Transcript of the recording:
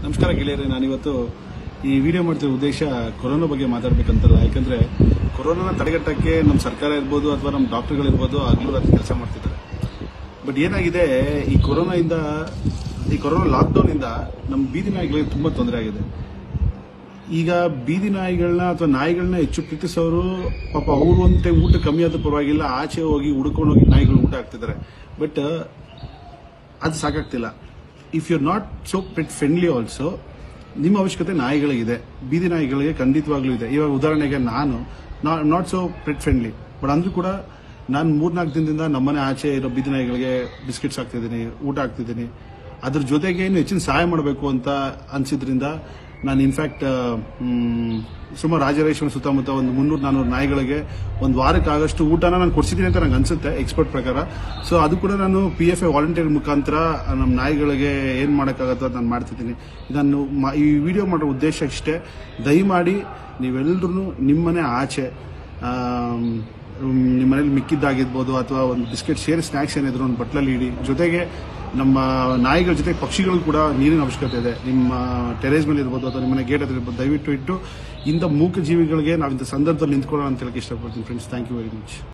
ನಮಸ್ಕಾರ ಗೆಳೆಯರೆ ನಾನಿವತ್ತು ಈ ವಿಡಿಯೋ ಮಾಡ್ತಿರೋ ಉದ್ದೇಶ ಕೊರೋನಾ ಬಗ್ಗೆ ಮಾತಾಡ್ಬೇಕಂತಲ್ಲ ಯಾಕಂದ್ರೆ ಕೊರೋನಾನ ತಡೆಗಟ್ಟಕ್ಕೆ ನಮ್ಮ ಸರ್ಕಾರ ಇರ್ಬೋದು ಅಥವಾ ನಮ್ಮ ಡಾಕ್ಟರ್ಗಳಿರ್ಬೋದು ಹಗಲು ರಾತ್ರಿ ಕೆಲಸ ಮಾಡ್ತಿದ್ದಾರೆ ಬಟ್ ಏನಾಗಿದೆ ಈ ಕೊರೋನಾಯಿಂದ ಈ ಕೊರೋನಾ ಲಾಕ್ಡೌನ್ ಇಂದ ನಮ್ಮ ಬೀದಿ ನಾಯಿಗಳಿಗೆ ತುಂಬಾ ತೊಂದರೆ ಆಗಿದೆ ಈಗ ಬೀದಿ ನಾಯಿಗಳನ್ನ ಅಥವಾ ನಾಯಿಗಳನ್ನ ಹೆಚ್ಚು ಪ್ರೀತಿಸೋರು ಪಾಪ ಅವ್ರು ಒಂದು ಟೈಮ್ ಊಟ ಕಮ್ಮಿ ಆದ್ರೂ ಪರವಾಗಿಲ್ಲ ಆಚೆ ಹೋಗಿ ಹುಡ್ಕೊಂಡು ಹೋಗಿ ನಾಯಿಗಳು ಊಟ ಹಾಕ್ತಿದ್ದಾರೆ ಬಟ್ ಅದು ಸಾಕಾಗ್ತಿಲ್ಲ if you not so pet friendly also ನಿಮ್ಮ ಅವಶ್ಯಕತೆ ನಾಯಿಗಳಿಗಿದೆ ಬೀದಿ ನಾಯಿಗಳಿಗೆ ಖಂಡಿತವಾಗ್ಲೂ ಇದೆ ಇವಾಗ ಉದಾಹರಣೆಗೆ ನಾನು not so pet friendly but ಅಂದ್ರೂ ಕೂಡ ನಾನು ಮೂರ್ನಾಲ್ಕು ದಿನದಿಂದ ನಮ್ಮನೆ ಆಚೆ ಇರೋ ಬೀದಿ ನಾಯಿಗಳಿಗೆ ಬಿಸ್ಕೆಟ್ಸ್ ಹಾಕ್ತಿದ್ದೀನಿ ಊಟ ಹಾಕ್ತಿದ್ದೀನಿ ಅದ್ರ ಜೊತೆಗೆ ಇನ್ನು ಹೆಚ್ಚಿನ ಸಹಾಯ ಮಾಡಬೇಕು ಅಂತ ಅನ್ಸಿದ್ರಿಂದ ನಾನು ಇನ್ಫ್ಯಾಕ್ಟ್ ಸುಮಾರು ರಾಜರೇಶ್ವರ ಸುತ್ತಮುತ್ತ ಒಂದು ಮುನ್ನೂರು ನಾನ್ನೂರು ನಾಯಿಗಳಿಗೆ ಒಂದು ವಾರಕ್ಕಾಗಷ್ಟು ಊಟನ ನಾನು ಕೊಡ್ಸಿದ್ದೀನಿ ಅಂತ ನಂಗೆ ಅನ್ಸುತ್ತೆ ಎಕ್ಸ್ಪರ್ಟ್ ಪ್ರಕಾರ ಸೊ ಅದು ಕೂಡ ನಾನು ಪಿ ಎಫ್ ಎ ವಾಲಂಟಿಯರ್ ಮುಖಾಂತರ ನಮ್ಮ ನಾಯಿಗಳಿಗೆ ಏನು ಮಾಡೋಕ್ಕಾಗತ್ತೋ ಅದು ನಾನು ಮಾಡ್ತಿದ್ದೀನಿ ನಾನು ಮ- ಈ ವಿಡಿಯೋ ಮಾಡೋ ಉದ್ದೇಶ ಇಷ್ಟೇ ದಯಮಾಡಿ ನೀವೆಲ್ಲರೂ ನಿಮ್ಮನೆ ಆಚೆ ಆಮ್, ನಿಮ್ಮ ಮನೇಲಿ ಮಿಕ್ಕಿದ್ದಾಗಿರ್ಬೋದು ಅಥವಾ ಒಂದು ಬಿಸ್ಕೆಟ್ ಸೇರಿ ಸ್ನ್ಯಾಕ್ಸ್ ಏನಿದ್ರು ಒಂದು ಬಟ್ಲಲ್ಲಿ ಇಡಿ ಜೊತೆಗೆ ನಮ್ಮ ನಾಯಿಗಳ ಜೊತೆ ಪಕ್ಷಿಗಳು ಕೂಡ ನೀರಿನ ಅವಶ್ಯಕತೆ ಇದೆ ನಿಮ್ಮ ಟೆರೇಸ್ ಮೇಲೆ ಇರ್ಬೋದು ಅಥವಾ ನಿಮ್ಮ ಮನೆ ಗೇಟ್ ಹತ್ರ ಇರ್ಬೋದು ದಯವಿಟ್ಟು ಇಟ್ಟು ಇಂಥ ಮೂಕ ಜೀವಿಗಳಿಗೆ ನಾವು ಇಂಥ ಸಂದರ್ಭದಲ್ಲಿ ನಿಂತ್ಕೊಳ್ಳೋಣ ಅಂತ ಹೇಳಕ್ಕೆ ಇಷ್ಟಪಡ್ತೀನಿ friends thank you very much